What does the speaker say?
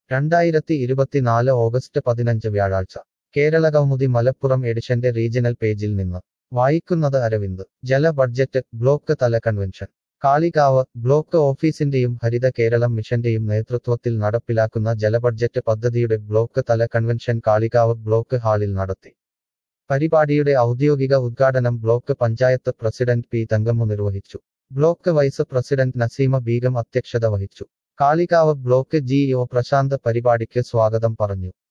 രണ്ടായിരത്തി ഇരുപത്തിനാല് ഓഗസ്റ്റ് പതിനഞ്ച് വ്യാഴാഴ്ച കേരള കൗമുദി മലപ്പുറം എഡിഷന്റെ റീജിയണൽ പേജിൽ നിന്ന് വായിക്കുന്നത് അരവിന്ദ് ജല ബഡ്ജറ്റ് ബ്ലോക്ക് തല കൺവെൻഷൻ കാളികാവ് ബ്ലോക്ക് ഓഫീസിന്റെയും ഹരിത കേരളം മിഷന്റെയും നേതൃത്വത്തിൽ നടപ്പിലാക്കുന്ന ജലബഡ്ജറ്റ് പദ്ധതിയുടെ ബ്ലോക്ക് തല കൺവെൻഷൻ കാളികാവ് ബ്ലോക്ക് ഹാളിൽ നടത്തി പരിപാടിയുടെ ഔദ്യോഗിക ഉദ്ഘാടനം block panchayat president P Thankammu നിർവഹിച്ചു block vice president Naseema Beegum അധ്യക്ഷത വഹിച്ചു കാളികാവ് ബ്ലോക്ക് ജിഇഒ പ്രശാന്ത് പരിപാടിക്ക് സ്വാഗതം പറഞ്ഞു